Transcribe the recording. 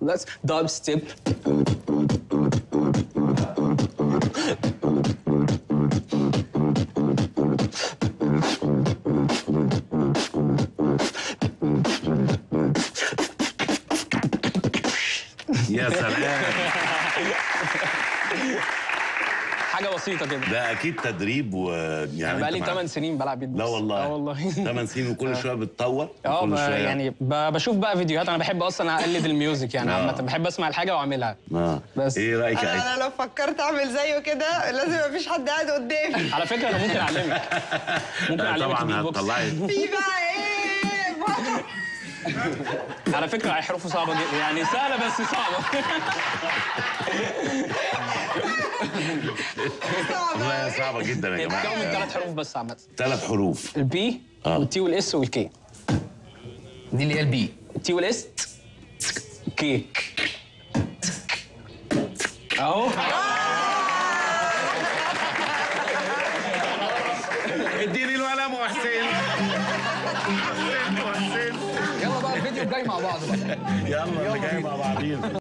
بس دب ستيب يا سلام حاجه بسيطه كده ده اكيد تدريب ويعني انا بقالي أنت مع- 8 سنين بلعب بيت لا بوكس. والله اه والله 8 سنين وكل شويه بتطور اه وكل ب- شوية- يعني ب- بشوف بقى فيديوهات انا بحب اصلا اقلد الميوزك يعني آه. عامه بحب اسمع الحاجه واعملها اه بس. ايه رايك يا انا عيد؟ انا لو فكرت اعمل زيه كده لازم مفيش حد قاعد قدامي على فكره انا ممكن اعلمك ممكن لا، اعلمك البيت طبعا بوكس هتطلعي في بقى ايه بقى على فكره حروفه صعبه جدا يعني سهله بس صعبه صعب والله أوي. صعبه جدا يا هي بتتكون من جماعه ثلاث حروف بس عامه ثلاث حروف البي آه. والتي والاس والكي دي اللي هي البي التي والاس كي اهو اديني القلم وحسين حسين وحسين يلا بقى الفيديو الجاي مع بعض بقى يلا اللي جاي مع بعضينا